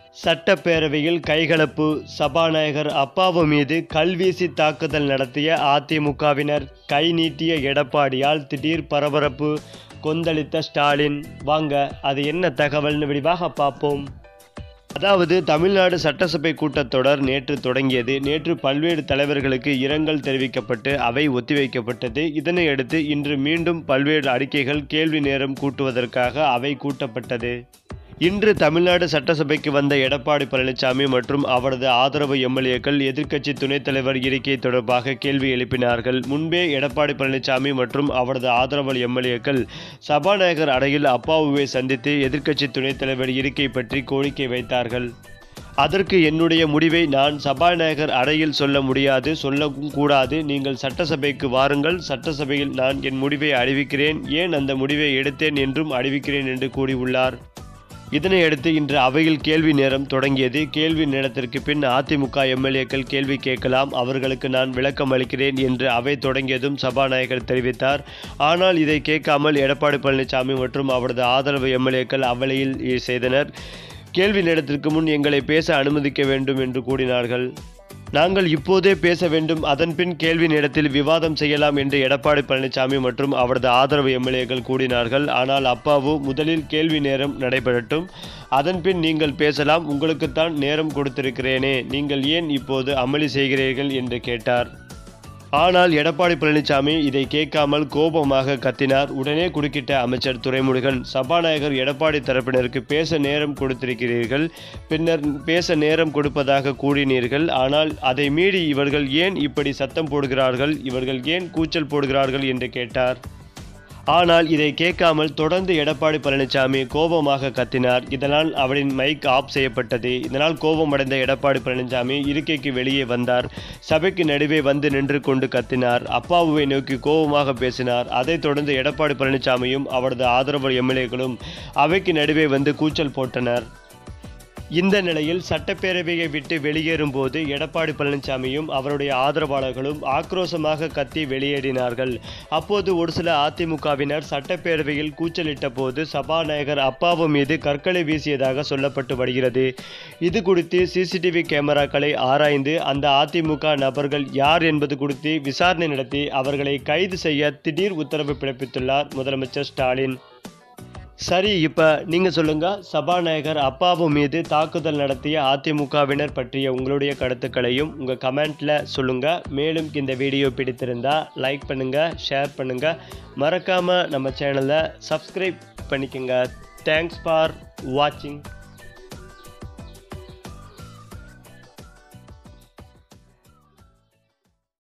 சட்டப்பேரவையில் கைகலப்பு சபாநாயகர் அப்பாவு மீது கல்வீசி தாக்குதல் நடத்திய அதிமுகவினர் கை நீட்டிய எடப்பாடியால் திடீர் பரபரப்பு கொந்தளித்த ஸ்டாலின் வாங்க அது என்ன தகவல்னு விரிவாக பார்ப்போம் அதாவது தமிழ்நாடு சட்டசபை கூட்டத்தொடர் நேற்று தொடங்கியது நேற்று பல்வேறு தலைவர்களுக்கு இரங்கல் தெரிவிக்கப்பட்டு அவை ஒத்திவைக்கப்பட்டது இதனையடுத்து இன்று மீண்டும் பல்வேறு அறிக்கைகள் கேள்வி நேரம் கூட்டுவதற்காக அவை கூட்டப்பட்டது இன்று தமிழ்நாடு சட்டசபைக்கு வந்த எடப்பாடி பழனிசாமி மற்றும் அவரது ஆதரவு எம்எல்ஏக்கள் எதிர்க்கட்சி துணைத் தலைவர் இருக்கை தொடர்பாக கேள்வி எழுப்பினார்கள் முன்பே எடப்பாடி பழனிசாமி மற்றும் அவரது ஆதரவு எம்எல்ஏக்கள் சபாநாயகர் அறையில் அப்பாவுவை சந்தித்து எதிர்க்கட்சி துணைத் தலைவர் இருக்கை பற்றி கோரிக்கை வைத்தார்கள் அதற்கு என்னுடைய முடிவை நான் சபாநாயகர் அறையில் சொல்ல முடியாது சொல்லவும் கூடாது நீங்கள் சட்டசபைக்கு வாருங்கள் சட்டசபையில் நான் என் முடிவை அறிவிக்கிறேன் ஏன் அந்த முடிவை எடுத்தேன் என்றும் அறிவிக்கிறேன் என்று கூறியுள்ளார் இதனையடுத்து இன்று அவையில் கேள்வி நேரம் தொடங்கியது கேள்வி நேரத்திற்கு பின் அதிமுக எம்எல்ஏக்கள் கேள்வி கேட்கலாம் அவர்களுக்கு நான் விளக்கம் அளிக்கிறேன் என்று அவை தொடங்கியதும் சபாநாயகர் தெரிவித்தார் ஆனால் இதை கேட்காமல் எடப்பாடி பழனிசாமி மற்றும் அவரது ஆதரவு எம்எல்ஏக்கள் அவையில் செய்தனர் கேள்வி நேரத்திற்கு முன் எங்களை பேச அனுமதிக்க வேண்டும் என்று கூறினார்கள் நாங்கள் இப்போதே பேச வேண்டும் அதன்பின் கேள்வி நேரத்தில் விவாதம் செய்யலாம் என்று எடப்பாடி பழனிசாமி மற்றும் அவரது ஆதரவு எம்எல்ஏக்கள் கூறினார்கள் ஆனால் அப்பாவு முதலில் கேள்வி நேரம் நடைபெறட்டும் அதன்பின் நீங்கள் பேசலாம் உங்களுக்குத்தான் நேரம் கொடுத்திருக்கிறேனே நீங்கள் ஏன் இப்போது அமளி செய்கிறீர்கள் என்று கேட்டார் ஆனால் எடப்பாடி பழனிசாமி இதை கேட்காமல் கோபமாக கத்தினார் உடனே குறுக்கிட்ட அமைச்சர் துரைமுருகன் சபாநாயகர் எடப்பாடி தரப்பினருக்கு பேச நேரம் கொடுத்திருக்கிறீர்கள் பின்னர் பேச நேரம் கொடுப்பதாக கூறினீர்கள் ஆனால் அதை மீறி இவர்கள் ஏன் இப்படி சத்தம் போடுகிறார்கள் இவர்கள் ஏன் கூச்சல் போடுகிறார்கள் என்று கேட்டார் ஆனால் இதை கேட்காமல் தொடர்ந்து எடப்பாடி பழனிசாமி கோபமாக கத்தினார் இதனால் அவரின் மைக் ஆஃப் செய்யப்பட்டது இதனால் கோபமடைந்த எடப்பாடி பழனிசாமி இருக்கைக்கு வெளியே வந்தார் சபைக்கு நடுவே வந்து நின்று கொண்டு கத்தினார் அப்பாவுவை நோக்கி கோபமாக பேசினார் அதைத் தொடர்ந்து எடப்பாடி பழனிசாமியும் அவரது ஆதரவு எம்எல்ஏக்களும் அவைக்கு நடுவே வந்து கூச்சல் போட்டனர் இந்த நிலையில் சட்டப்பேரவையை விட்டு வெளியேறும் போது எடப்பாடி பழனிசாமியும் அவருடைய ஆதரவாளர்களும் ஆக்ரோஷமாக கத்தி வெளியேறினார்கள் அப்போது ஒரு சில அதிமுகவினர் சட்டப்பேரவையில் கூச்சலிட்ட போது சபாநாயகர் அப்பாவு மீது கற்களை வீசியதாக சொல்லப்பட்டு வருகிறது இது குறித்து சிசிடிவி கேமராக்களை ஆராய்ந்து அந்த அதிமுக நபர்கள் யார் என்பது குறித்து விசாரணை நடத்தி அவர்களை கைது செய்ய திடீர் உத்தரவு பிறப்பித்துள்ளார் முதலமைச்சர் ஸ்டாலின் சரி இப்போ நீங்கள் சொல்லுங்கள் சபாநாயகர் அப்பாவு மீது தாக்குதல் நடத்திய அதிமுகவினர் பற்றிய உங்களுடைய கருத்துக்களையும் உங்கள் கமெண்ட்டில் சொல்லுங்கள் மேலும் இந்த வீடியோ பிடித்திருந்தா லைக் பண்ணுங்கள் ஷேர் பண்ணுங்கள் மறக்காமல் நம்ம சேனலை சப்ஸ்கிரைப் பண்ணிக்கோங்க தேங்க்ஸ் ஃபார் வாட்சிங்